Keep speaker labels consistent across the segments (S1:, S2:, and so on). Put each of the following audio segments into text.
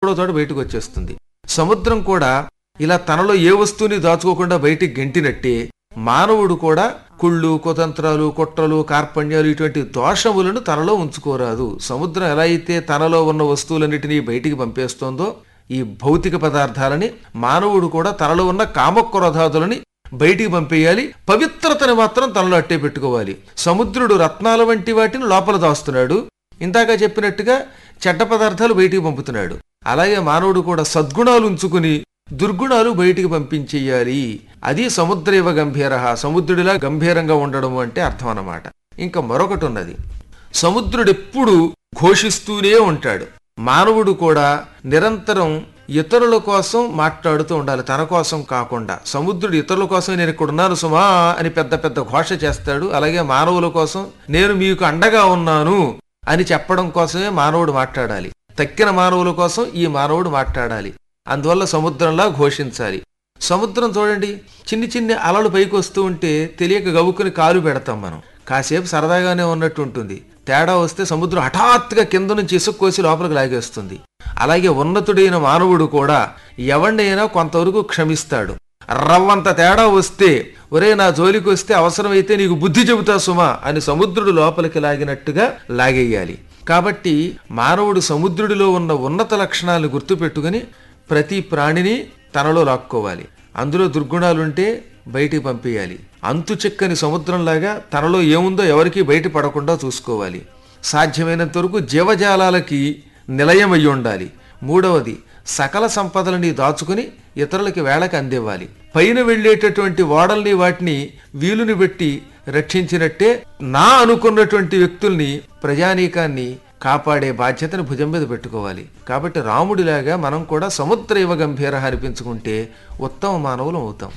S1: ఎక్కడో చోట బయటకు వచ్చేస్తుంది సముద్రం కూడా ఇలా తనలో ఏ వస్తువుని దాచుకోకుండా బయటికి గెంటినట్టే మానవుడు కూడా కుళ్ళు కుతంత్రాలు కుట్రలు కార్పణ్యాలు ఇటువంటి దోషములను తనలో ఉంచుకోరాదు సముద్రం ఎలా అయితే తనలో ఉన్న వస్తువులన్నిటినీ బయటికి పంపేస్తోందో ఈ భౌతిక పదార్థాలని మానవుడు కూడా తనలో ఉన్న కామక్రోధాదులని బయటికి పంపేయాలి పవిత్రతని మాత్రం తనలో అట్టే పెట్టుకోవాలి సముద్రుడు రత్నాల వంటి వాటిని లోపల దాస్తున్నాడు ఇందాక చెప్పినట్టుగా చెడ్డ పదార్థాలు బయటికి పంపుతున్నాడు అలాగే మానవుడు కూడా సద్గుణాలు ఉంచుకుని దుర్గుణాలు బయటికి పంపించేయాలి అది సముద్రైవ గంభీర సముద్రుడిలా గంభీరంగా ఉండడం అంటే అర్థం అన్నమాట ఇంకా మరొకటి ఉన్నది సముద్రుడెప్పుడు ఘోషిస్తూనే ఉంటాడు మానవుడు కూడా నిరంతరం ఇతరుల కోసం మాట్లాడుతూ ఉండాలి తన కోసం కాకుండా సముద్రుడు ఇతరుల కోసం నేను ఇక్కడ ఉన్నాను సుమా అని పెద్ద పెద్ద ఘోష చేస్తాడు అలాగే మానవుల కోసం నేను మీకు అండగా ఉన్నాను అని చెప్పడం కోసమే మానవుడు మాట్లాడాలి తక్కిన మానవుల కోసం ఈ మానవుడు మాట్లాడాలి అందువల్ల సముద్రంలా ఘోషించాలి సముద్రం చూడండి చిన్ని చిన్ని అలలు పైకి వస్తూ ఉంటే తెలియక గవుకుని కాలు పెడతాం మనం కాసేపు సరదాగానే ఉన్నట్టు ఉంటుంది తేడా వస్తే సముద్రం హఠాత్తుగా కింద నుంచి ఇసుక కోసి లోపలికి లాగేస్తుంది అలాగే ఉన్నతుడైన మానవుడు కూడా ఎవరినైనా కొంతవరకు క్షమిస్తాడు రవ్వంత తేడా వస్తే ఒరే నా జోలికి వస్తే అవసరమైతే నీకు బుద్ధి చెబుతా సుమా అని సముద్రుడు లోపలికి లాగినట్టుగా లాగేయాలి కాబట్టి మానవుడు సముద్రుడిలో ఉన్న ఉన్నత లక్షణాలను గుర్తుపెట్టుకుని ప్రతి ప్రాణిని తనలో లాక్కోవాలి అందులో దుర్గుణాలుంటే బయటికి పంపేయాలి అంతు చెక్కని సముద్రంలాగా తనలో ఏముందో ఎవరికీ బయట పడకుండా చూసుకోవాలి సాధ్యమైనంత వరకు జీవజాలాలకి నిలయమై ఉండాలి మూడవది సకల సంపదలని దాచుకుని ఇతరులకి వేళకి అందివ్వాలి పైన వెళ్ళేటటువంటి ఓడల్ని వాటిని వీలుని బట్టి రక్షించినట్టే నా అనుకున్నటువంటి వ్యక్తుల్ని ప్రజానీకాన్ని కాపాడే బాధ్యతను భుజం మీద పెట్టుకోవాలి కాబట్టి రాముడిలాగా మనం కూడా సముద్ర ఇవ గంభీర అనిపించుకుంటే ఉత్తమ మానవులం అవుతాం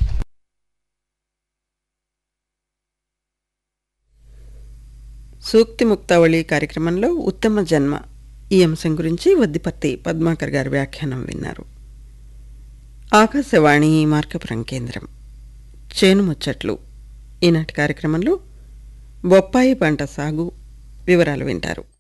S2: సూక్తి ముక్తావళి కార్యక్రమంలో ఉత్తమ జన్మ ఈ అంశం గురించి వద్దిపర్తి పద్మాకర్ గారి వ్యాఖ్యానం విన్నారు ఆకాశవాణి మార్కపురం కేంద్రం చేను ముచ్చట్లు ఈనాటి కార్యక్రమంలో బొప్పాయి పంట సాగు వివరాలు వింటారు